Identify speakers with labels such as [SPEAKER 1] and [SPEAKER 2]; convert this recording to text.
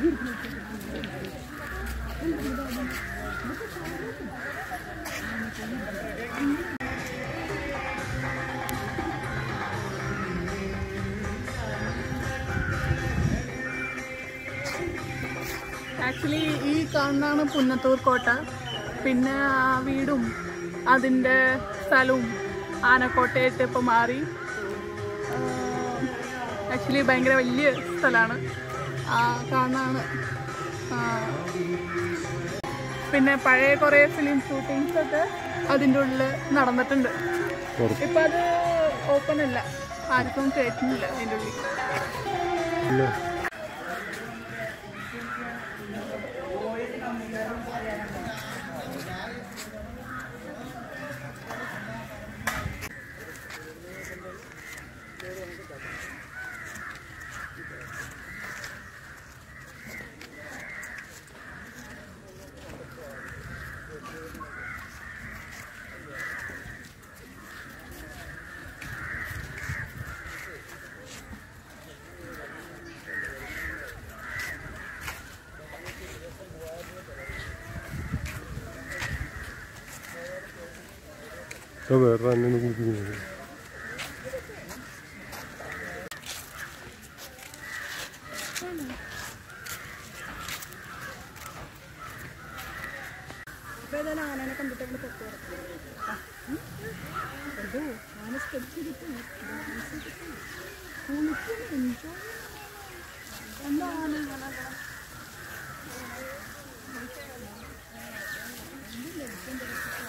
[SPEAKER 1] actually ഈ കാണുന്നതാണ് പുന്നത്തൂർ കോട്ട പിന്നെ ആ വീടും അതിൻ്റെ സ്ഥലവും ആനക്കോട്ടയായിട്ട് ഇപ്പോൾ മാറി ആക്ച്വലി ഭയങ്കര വലിയ സ്ഥലമാണ് ആ കാണാണ് പിന്നെ പഴയ കുറേ ഫിലിം ഷൂട്ടിങ്സ് ഒക്കെ അതിൻ്റെ ഉള്ളിൽ നടന്നിട്ടുണ്ട്
[SPEAKER 2] പുറത്ത്
[SPEAKER 1] ഇപ്പം അത് ഓപ്പൺ അല്ല ആർക്കും കയറ്റുന്നില്ല അതിൻ്റെ ഉള്ളിൽ
[SPEAKER 2] ഇല്ല ഇപ്പൊ വേറെ അന്നെ കുടിക്കുന്നത്
[SPEAKER 1] ആനനെ കണ്ടിട്ട് പുറത്തു ആന സ്റ്റെപ്പ് എന്താ ആന ഇങ്ങനെ